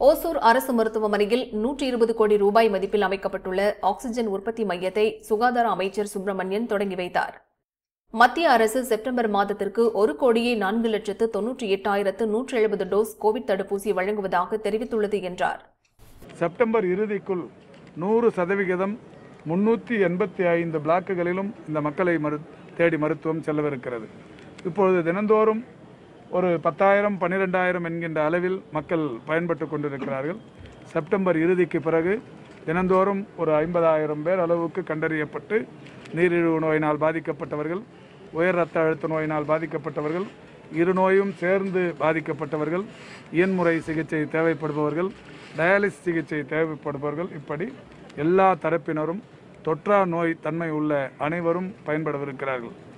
ஓசூர் அரசு மருத்துவமனையில் நூற்றி இருபது கோடி ரூபாய் மதிப்பில் அமைக்கப்பட்டுள்ள ஆக்ஸிஜன் உற்பத்தி மையத்தை சுகாதார அமைச்சர் சுப்பிரமணியன் தொடங்கி வைத்தார் மத்திய அரசு செப்டம்பர் மாதத்திற்கு ஒரு கோடியே நான்கு லட்சத்து தொன்னூற்றி எட்டாயிரத்து நூற்று எழுபது டோஸ் கோவிட் தடுப்பூசி வழங்குவதாக தெரிவித்துள்ளது என்றார் செப்டம்பர் இறுதிக்குள் நூறு சதவிகிதம் முன்னூற்றி எண்பத்தி ஐந்து பிளாக்குகளிலும் இந்த மக்களை மரு தேடி மருத்துவம் செல்லவிருக்கிறது இப்பொழுது தினந்தோறும் ஒரு பத்தாயிரம் பன்னிரெண்டாயிரம் என்கின்ற அளவில் மக்கள் பயன்பட்டு கொண்டிருக்கிறார்கள் செப்டம்பர் இறுதிக்கு பிறகு தினந்தோறும் ஒரு ஐம்பதாயிரம் பேர் அளவுக்கு கண்டறியப்பட்டு நீரிழிவு நோயினால் பாதிக்கப்பட்டவர்கள் உயர் ரத்த அழுத்த நோயினால் பாதிக்கப்பட்டவர்கள் இரு நோயும் சேர்ந்து பாதிக்கப்பட்டவர்கள் இயன்முறை சிகிச்சை தேவைப்படுபவர்கள் டயாலிசிஸ் சிகிச்சை தேவைப்படுபவர்கள் இப்படி எல்லா தரப்பினரும் தொற்றா நோய் தன்மை உள்ள அனைவரும் பயன்படவிருக்கிறார்கள்